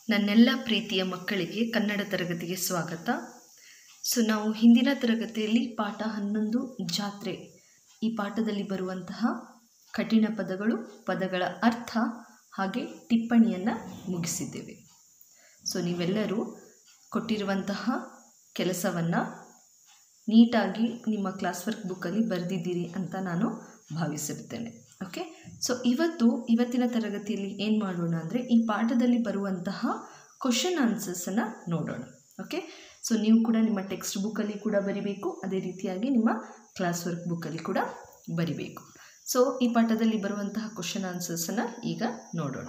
ನನ್ನೆಲ್ಲ ಪ್ರೀತಿಯ ಮಕ್ಕಳಿಗೆ ಕನ್ನಡ ತರಗತಿಗೆ ಸ್ವಾಗತ ಸೊ ನಾವು ಹಿಂದಿನ ತರಗತಿಯಲ್ಲಿ ಪಾಠ ಹನ್ನೊಂದು ಜಾತ್ರೆ ಈ ಪಾಠದಲ್ಲಿ ಬರುವಂತಹ ಕಠಿಣ ಪದಗಳು ಪದಗಳ ಅರ್ಥ ಹಾಗೆ ಟಿಪ್ಪಣಿಯನ್ನು ಮುಗಿಸಿದ್ದೇವೆ ಸೊ ನೀವೆಲ್ಲರೂ ಕೊಟ್ಟಿರುವಂತಹ ಕೆಲಸವನ್ನು ನೀಟಾಗಿ ನಿಮ್ಮ ಕ್ಲಾಸ್ ವರ್ಕ್ ಬುಕ್ಕಲ್ಲಿ ಬರೆದಿದ್ದೀರಿ ಅಂತ ನಾನು ಭಾವಿಸಿರ್ತೇನೆ ಓಕೆ ಸೊ ಇವತ್ತು ಇವತ್ತಿನ ತರಗತಿಯಲ್ಲಿ ಏನು ಮಾಡೋಣ ಅಂದರೆ ಈ ಪಾಠದಲ್ಲಿ ಬರುವಂತಹ ಕ್ವಶನ್ ಆನ್ಸರ್ಸನ್ನು ನೋಡೋಣ ಓಕೆ ಸೊ ನೀವು ಕೂಡ ನಿಮ್ಮ ಟೆಕ್ಸ್ಟ್ ಬುಕ್ಕಲ್ಲಿ ಕೂಡ ಬರಿಬೇಕು ಅದೇ ರೀತಿಯಾಗಿ ನಿಮ್ಮ ಕ್ಲಾಸ್ ವರ್ಕ್ ಬುಕ್ಕಲ್ಲಿ ಕೂಡ ಬರಿಬೇಕು ಸೊ ಈ ಪಾಠದಲ್ಲಿ ಬರುವಂತಹ ಕ್ವಶನ್ ಆನ್ಸರ್ಸನ್ನು ಈಗ ನೋಡೋಣ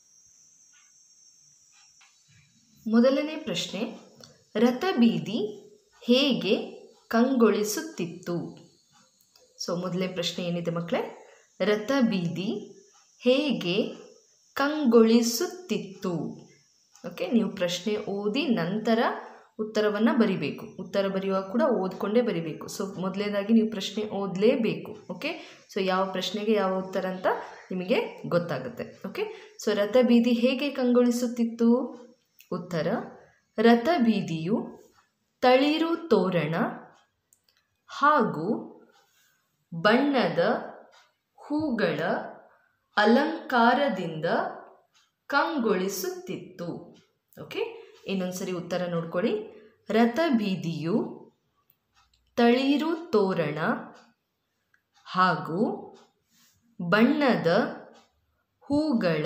ಮೊದಲನೇ ಪ್ರಶ್ನೆ ರಥಬೀದಿ ಹೇಗೆ ಕಂಗೊಳಿಸುತ್ತಿತ್ತು ಸೊ ಮೊದಲನೇ ಪ್ರಶ್ನೆ ಏನಿದೆ ಮಕ್ಕಳೇ ರಥಬೀದಿ ಹೇಗೆ ಕಂಗೊಳಿಸುತ್ತಿತ್ತು ಓಕೆ ನೀವು ಪ್ರಶ್ನೆ ಓದಿ ನಂತರ ಉತ್ತರವನ್ನು ಬರಿಬೇಕು ಉತ್ತರ ಬರೆಯುವಾಗ ಕೂಡ ಓದ್ಕೊಂಡೇ ಬರಿಬೇಕು ಸೊ ಮೊದಲನೇದಾಗಿ ನೀವು ಪ್ರಶ್ನೆ ಓದಲೇಬೇಕು ಓಕೆ ಸೊ ಯಾವ ಪ್ರಶ್ನೆಗೆ ಯಾವ ಉತ್ತರ ಅಂತ ನಿಮಗೆ ಗೊತ್ತಾಗುತ್ತೆ ಓಕೆ ಸೊ ರಥಬೀದಿ ಹೇಗೆ ಕಂಗೊಳಿಸುತ್ತಿತ್ತು ಉತ್ತರ ರಥಬೀದಿಯು ತಳಿರು ತೋರಣ ಹಾಗೂ ಬಣ್ಣದ ಹೂಗಳ ಅಲಂಕಾರದಿಂದ ಕಂಗೊಳಿಸುತ್ತಿತ್ತು ಓಕೆ ಇನ್ನೊಂದ್ಸರಿ ಉತ್ತರ ನೋಡ್ಕೊಳ್ಳಿ ರಥಬೀದಿಯು ತಳಿರು ತೋರಣ ಹಾಗೂ ಬಣ್ಣದ ಹೂಗಳ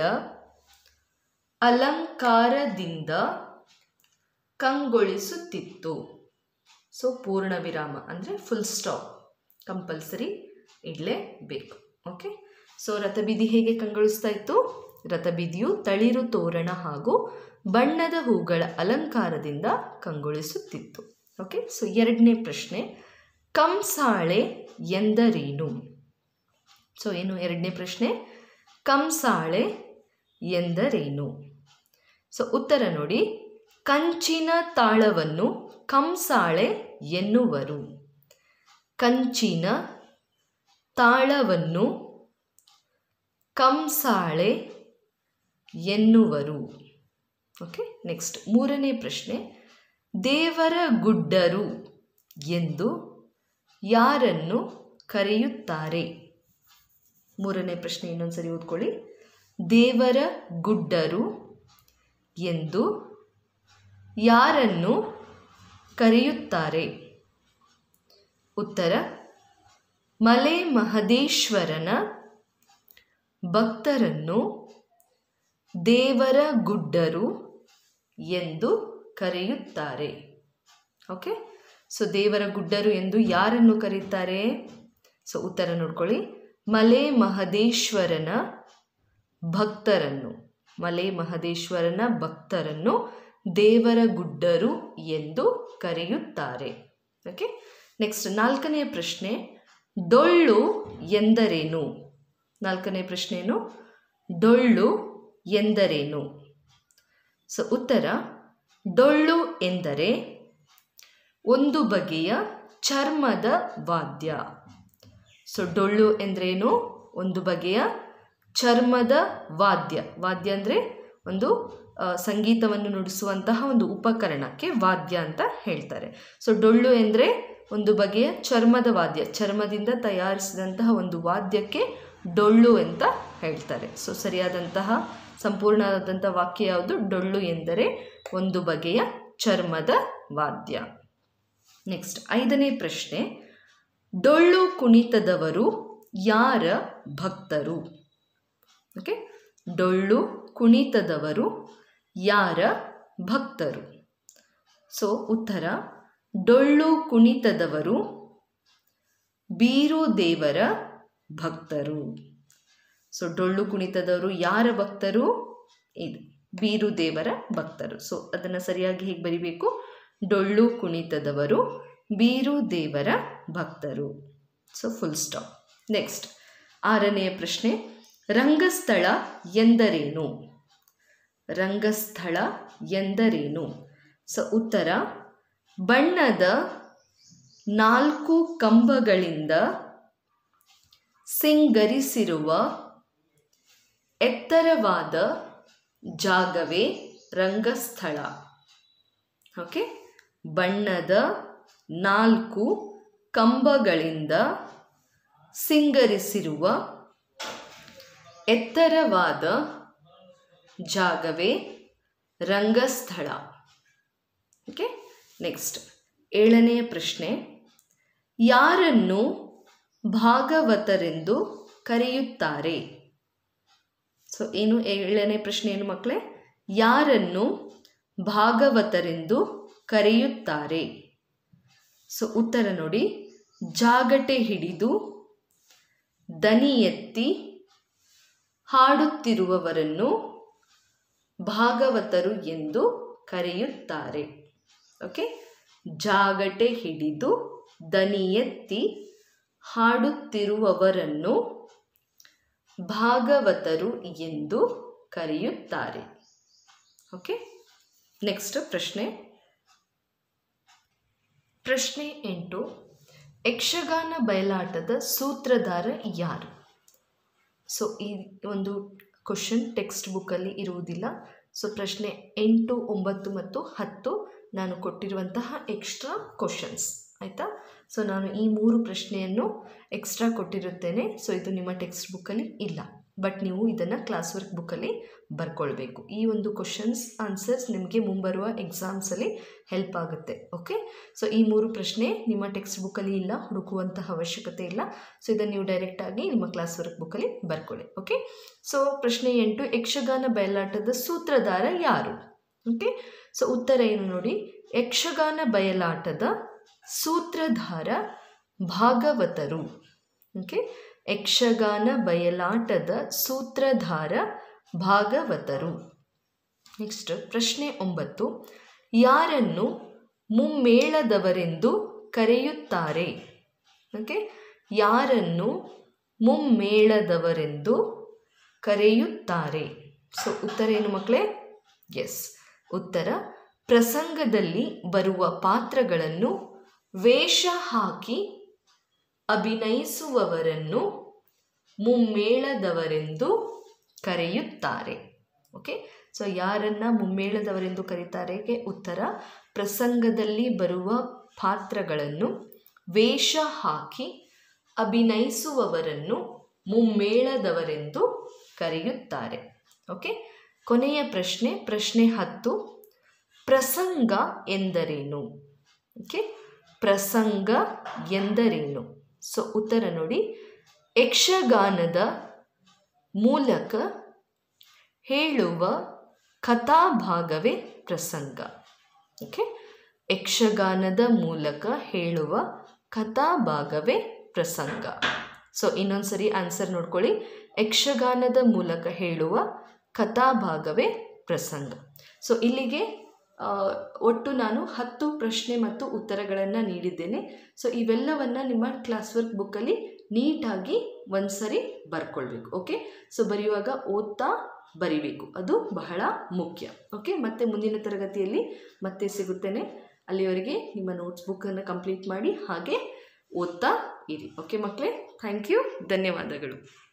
ಅಲಂಕಾರದಿಂದ ಕಂಗೊಳಿಸುತ್ತಿತ್ತು ಸೊ ಪೂರ್ಣ ವಿರಾಮ ಅಂದರೆ ಫುಲ್ ಸ್ಟಾಪ್ ಕಂಪಲ್ಸರಿ ಇಡಲೇಬೇಕು ಓಕೆ ಸೊ ರಥಬೀದಿ ಹೇಗೆ ಕಂಗೊಳಿಸ್ತಾ ಇತ್ತು ರಥಬೀದಿಯು ತಳಿರು ತೋರಣ ಹಾಗೂ ಬಣ್ಣದ ಹೂಗಳ ಅಲಂಕಾರದಿಂದ ಕಂಗೊಳಿಸುತ್ತಿತ್ತು ಓಕೆ ಸೊ ಎರಡನೇ ಪ್ರಶ್ನೆ ಕಂಸಾಳೆ ಎಂದರೇನು ಸೊ ಏನು ಎರಡನೇ ಪ್ರಶ್ನೆ ಕಂಸಾಳೆ ಎಂದರೇನು ಸೊ ಉತ್ತರ ನೋಡಿ ಕಂಚಿನ ತಾಳವನ್ನು ಕಂಸಾಳೆ ಎನ್ನುವರು ಕಂಚಿನ ತಾಳವನ್ನು ಕಂಸಾಳೆ ಎನ್ನುವರು ಓಕೆ ನೆಕ್ಸ್ಟ್ ಮೂರನೇ ಪ್ರಶ್ನೆ ದೇವರ ಗುಡ್ಡರು ಎಂದು ಯಾರನ್ನು ಕರೆಯುತ್ತಾರೆ ಮೂರನೇ ಪ್ರಶ್ನೆ ಇನ್ನೊಂದ್ಸರಿ ಓದ್ಕೊಳ್ಳಿ ದೇವರ ಗುಡ್ಡರು ಎಂದು ಯಾರನ್ನು ಕರೆಯುತ್ತಾರೆ ಉತ್ತರ ಮಲೆ ಮಹದೇಶ್ವರನ ಭಕ್ತರನ್ನು ದೇವರ ಗುಡ್ಡರು ಎಂದು ಕರೆಯುತ್ತಾರೆ ಓಕೆ ಸೊ ದೇವರ ಗುಡ್ಡರು ಎಂದು ಯಾರನ್ನು ಕರೆಯುತ್ತಾರೆ ಸೊ ಉತ್ತರ ನೋಡ್ಕೊಳ್ಳಿ ಮಲೆ ಮಹದೇಶ್ವರನ ಭಕ್ತರನ್ನು ಮಲೆ ಮಹದೇಶ್ವರನ ಭಕ್ತರನ್ನು ದೇವರ ಗುಡ್ಡರು ಎಂದು ಕರೆಯುತ್ತಾರೆ ಓಕೆ ನೆಕ್ಸ್ಟ್ ನಾಲ್ಕನೆಯ ಪ್ರಶ್ನೆ ಡೊಳ್ಳು ಎಂದರೇನು ನಾಲ್ಕನೇ ಪ್ರಶ್ನೆ ಏನು ಡೊಳ್ಳು ಎಂದರೇನು ಸೊ ಉತ್ತರ ಡೊಳ್ಳು ಎಂದರೆ ಒಂದು ಬಗೆಯ ಚರ್ಮದ ವಾದ್ಯ ಸೊ ಡೊಳ್ಳು ಎಂದ್ರೇನು ಒಂದು ಬಗೆಯ ಚರ್ಮದ ವಾದ್ಯ ವಾದ್ಯ ಅಂದರೆ ಒಂದು ಸಂಗೀತವನ್ನು ನುಡಿಸುವಂತಹ ಒಂದು ಉಪಕರಣಕ್ಕೆ ವಾದ್ಯ ಅಂತ ಹೇಳ್ತಾರೆ ಸೊ ಡೊಳ್ಳು ಎಂದರೆ ಒಂದು ಬಗೆಯ ಚರ್ಮದ ವಾದ್ಯ ಚರ್ಮದಿಂದ ತಯಾರಿಸಿದಂತಹ ಒಂದು ವಾದ್ಯಕ್ಕೆ ಡೊಳ್ಳು ಅಂತ ಹೇಳ್ತಾರೆ ಸೊ ಸರಿಯಾದಂತಹ ಸಂಪೂರ್ಣವಾದಂಥ ವಾಕ್ಯ ಯಾವುದು ಡೊಳ್ಳು ಎಂದರೆ ಒಂದು ಬಗೆಯ ಚರ್ಮದ ವಾದ್ಯ ನೆಕ್ಸ್ಟ್ ಐದನೇ ಪ್ರಶ್ನೆ ಡೊಳ್ಳು ಕುಣಿತದವರು ಯಾರ ಭಕ್ತರು ಓಕೆ ಡೊಳ್ಳು ಕುಣಿತದವರು ಯಾರ ಭಕ್ತರು ಸೊ ಉತ್ತರ ಡೊಳ್ಳು ಕುಣಿತದವರು ಬೀರು ದೇವರ ಭಕ್ತರು ಸೊ ಡೊಳ್ಳು ಕುಣಿತದವರು ಯಾರ ಭಕ್ತರು ಇದು ಬೀರು ದೇವರ ಭಕ್ತರು ಸೊ ಅದನ್ನು ಸರಿಯಾಗಿ ಹೇಗೆ ಬರಿಬೇಕು ಡೊಳ್ಳು ಕುಣಿತದವರು ಬೀರು ದೇವರ ಭಕ್ತರು ಸೊ ಫುಲ್ ಸ್ಟಾಪ್ ನೆಕ್ಸ್ಟ್ ಆರನೆಯ ಪ್ರಶ್ನೆ ರಂಗಸ್ಥಳ ಎಂದರೇನು ರಂಗಸ್ಥಳ ಎಂದರೇನು ಸೊ ಉತ್ತರ ಬಣ್ಣದ ನಾಲ್ಕು ಕಂಬಗಳಿಂದ ಸಿಂಗರಿಸಿರುವ ಎತ್ತರವಾದ ಜಾಗವೇ ರಂಗಸ್ಥಳ ಓಕೆ ಬಣ್ಣದ ನಾಲ್ಕು ಕಂಬಗಳಿಂದ ಸಿಂಗರಿಸಿರುವ ಎತ್ತರವಾದ ಜಾಗವೇ ರಂಗಸ್ಥಳ ಓಕೆ ನೆಕ್ಸ್ಟ್ ಏಳನೆಯ ಪ್ರಶ್ನೆ ಯಾರನ್ನು ಭಾಗವತರೆಂದು ಕರೆಯುತ್ತಾರೆ ಸೊ ಏನು ಏಳನೇ ಪ್ರಶ್ನೆ ಏನು ಮಕ್ಕಳೇ ಯಾರನ್ನು ಭಾಗವತರೆಂದು ಕರೆಯುತ್ತಾರೆ ಸೊ ಉತ್ತರ ನೋಡಿ ಜಾಗಟೆ ಹಿಡಿದು ದನಿ ಎತ್ತಿ ಹಾಡುತ್ತಿರುವವರನ್ನು ಭಾಗವತರು ಎಂದು ಕರೆಯುತ್ತಾರೆ ಓಕೆ ಜಾಗಟೆ ಹಿಡಿದು ದನಿ ಎತ್ತಿ ಹಾಡುತ್ತಿರುವವರನ್ನು ಭಾಗವತರು ಎಂದು ಕರೆಯುತ್ತಾರೆ ಓಕೆ ನೆಕ್ಸ್ಟ್ ಪ್ರಶ್ನೆ ಪ್ರಶ್ನೆ ಎಂಟು ಯಕ್ಷಗಾನ ಬಯಲಾಟದ ಸೂತ್ರಧಾರ ಯಾರು ಸೊ ಈ ಒಂದು ಕ್ವಶನ್ ಟೆಕ್ಸ್ಟ್ ಬುಕ್ಕಲ್ಲಿ ಇರುವುದಿಲ್ಲ ಸೊ ಪ್ರಶ್ನೆ ಎಂಟು ಒಂಬತ್ತು ಮತ್ತು ಹತ್ತು ನಾನು ಕೊಟ್ಟಿರುವಂತಹ ಎಕ್ಸ್ಟ್ರಾ ಕ್ವಶನ್ಸ್ ಆಯಿತಾ ಸೊ ನಾನು ಈ ಮೂರು ಪ್ರಶ್ನೆಯನ್ನು ಎಕ್ಸ್ಟ್ರಾ ಕೊಟ್ಟಿರುತ್ತೇನೆ ಸೊ ಇದು ನಿಮ್ಮ ಟೆಕ್ಸ್ಟ್ ಬುಕ್ಕಲ್ಲಿ ಇಲ್ಲ ಬಟ್ ನೀವು ಇದನ್ನು ಕ್ಲಾಸ್ ವರ್ಕ್ ಬುಕ್ಕಲ್ಲಿ ಬರ್ಕೊಳ್ಬೇಕು ಈ ಒಂದು ಕ್ವಶನ್ಸ್ ಆನ್ಸರ್ಸ್ ನಿಮಗೆ ಮುಂಬರುವ ಎಕ್ಸಾಮ್ಸಲ್ಲಿ ಹೆಲ್ಪ್ ಆಗುತ್ತೆ ಓಕೆ ಸೊ ಈ ಮೂರು ಪ್ರಶ್ನೆ ನಿಮ್ಮ ಟೆಕ್ಸ್ಟ್ ಬುಕ್ಕಲ್ಲಿ ಇಲ್ಲ ಹುಡುಕುವಂತಹ ಅವಶ್ಯಕತೆ ಇಲ್ಲ ಸೊ ಇದನ್ನು ನೀವು ಡೈರೆಕ್ಟಾಗಿ ನಿಮ್ಮ ಕ್ಲಾಸ್ ವರ್ಕ್ ಬುಕ್ಕಲ್ಲಿ ಬರ್ಕೊಳ್ಳಿ ಓಕೆ ಸೊ ಪ್ರಶ್ನೆ ಎಂಟು ಯಕ್ಷಗಾನ ಬಯಲಾಟದ ಸೂತ್ರಧಾರ ಯಾರು ಓಕೆ ಸೊ ಉತ್ತರ ಏನು ನೋಡಿ ಯಕ್ಷಗಾನ ಬಯಲಾಟದ ಸೂತ್ರಧಾರ ಭಾಗವತರು ಓಕೆ ಯಕ್ಷಗಾನ ಬಯಲಾಟದ ಸೂತ್ರಧಾರ ಭಾಗವತರು ನೆಕ್ಸ್ಟ್ ಪ್ರಶ್ನೆ ಒಂಬತ್ತು ಯಾರನ್ನು ಮುಮ್ಮೇಳದವರೆಂದು ಕರೆಯುತ್ತಾರೆ ಓಕೆ ಯಾರನ್ನು ಮುಮ್ಮೇಳದವರೆಂದು ಕರೆಯುತ್ತಾರೆ ಸೊ ಉತ್ತರ ಏನು ಮಕ್ಕಳೇ ಎಸ್ ಉತ್ತರ ಪ್ರಸಂಗದಲ್ಲಿ ಬರುವ ಪಾತ್ರಗಳನ್ನು ವೇಷ ಹಾಕಿ ಅಭಿನಯಿಸುವವರನ್ನು ಮುಮ್ಮೇಳದವರೆಂದು ಕರೆಯುತ್ತಾರೆ ಓಕೆ ಸೊ ಯಾರನ್ನ ಮುಮ್ಮೇಳದವರೆಂದು ಕರೀತಾರೆಗೆ ಉತ್ತರ ಪ್ರಸಂಗದಲ್ಲಿ ಬರುವ ಪಾತ್ರಗಳನ್ನು ವೇಷ ಹಾಕಿ ಅಭಿನಯಿಸುವವರನ್ನು ಮುಮ್ಮೇಳದವರೆಂದು ಕರೆಯುತ್ತಾರೆ ಓಕೆ ಕೊನೆಯ ಪ್ರಶ್ನೆ ಪ್ರಶ್ನೆ ಹತ್ತು ಪ್ರಸಂಗ ಎಂದರೇನು ಓಕೆ ಪ್ರಸಂಗ ಎಂದರೇನು ಸೊ ಉತ್ತರ ನೋಡಿ ಯಕ್ಷಗಾನದ ಮೂಲಕ ಹೇಳುವ ಕಥಾಭಾಗವೇ ಪ್ರಸಂಗ ಓಕೆ ಯಕ್ಷಗಾನದ ಮೂಲಕ ಹೇಳುವ ಕಥಾಭಾಗವೇ ಪ್ರಸಂಗ ಸೊ ಇನ್ನೊಂದ್ಸರಿ ಆನ್ಸರ್ ನೋಡ್ಕೊಳ್ಳಿ ಯಕ್ಷಗಾನದ ಮೂಲಕ ಹೇಳುವ ಕಥಾಭಾಗವೇ ಪ್ರಸಂಗ ಸೊ ಇಲ್ಲಿಗೆ ಆ, ಒಟ್ಟು ನಾನು ಹತ್ತು ಪ್ರಶ್ನೆ ಮತ್ತು ಉತ್ತರಗಳನ್ನು ನೀಡಿದ್ದೇನೆ ಸೊ ಇವೆಲ್ಲವನ್ನು ನಿಮ್ಮ ಕ್ಲಾಸ್ ವರ್ಕ್ ಬುಕ್ಕಲ್ಲಿ ನೀಟಾಗಿ ಒಂದ್ಸರಿ ಬರ್ಕೊಳ್ಬೇಕು ಓಕೆ ಸೊ ಬರೆಯುವಾಗ ಓದ್ತಾ ಬರಿಬೇಕು ಅದು ಬಹಳ ಮುಖ್ಯ ಓಕೆ ಮತ್ತೆ ಮುಂದಿನ ತರಗತಿಯಲ್ಲಿ ಮತ್ತೆ ಸಿಗುತ್ತೇನೆ ಅಲ್ಲಿವರೆಗೆ ನಿಮ್ಮ ನೋಟ್ಸ್ ಬುಕ್ಕನ್ನು ಕಂಪ್ಲೀಟ್ ಮಾಡಿ ಹಾಗೆ ಓದ್ತಾ ಇರಿ ಓಕೆ ಮಕ್ಕಳೇ ಥ್ಯಾಂಕ್ ಯು ಧನ್ಯವಾದಗಳು